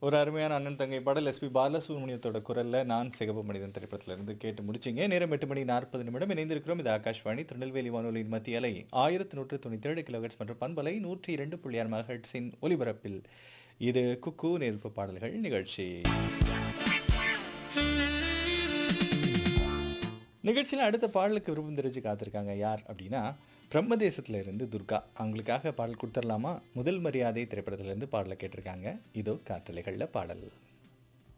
ஒரு அருமையான அண்ணன் தங்கை பாடல் எஸ்பி பாலசுப்ரமணியத்தோட குரல்ல நான் சிகப்பு மனிதன் திரைப்படத்துல இருந்து கேட்டு முடிச்சிங்க நேரம் எட்டு மணி நாற்பது நிமிடம் இணைந்திருக்கிறோம் இது ஆகாஷ்வாணி திருநெல்வேலி வானொலியின் மத்திய அலை ஆயிரத்தி நூற்று தொண்ணூற்றி ஏழு கிலோஹெட்ஸ் மற்றும் பண்பலை நூற்றி இரண்டு புள்ளி ஆறு மெகாஹெட்ஸின் ஒலிபரப்பில் இது குக்கு நெருப்பு பாடல்கள் நிகழ்ச்சி நிகழ்ச்சியில் அடுத்த பாடலுக்கு விருப்பம் தெரிஞ்சு காத்திருக்காங்க யார் அப்படின்னா பிரம்மதேசத்துல இருந்து துர்கா அவங்களுக்காக பாடல் கொடுத்துடலாமா முதல் மரியாதை திரைப்படத்துல இருந்து பாடலை கேட்டிருக்காங்க இதோ காற்றலைகளில் பாடல்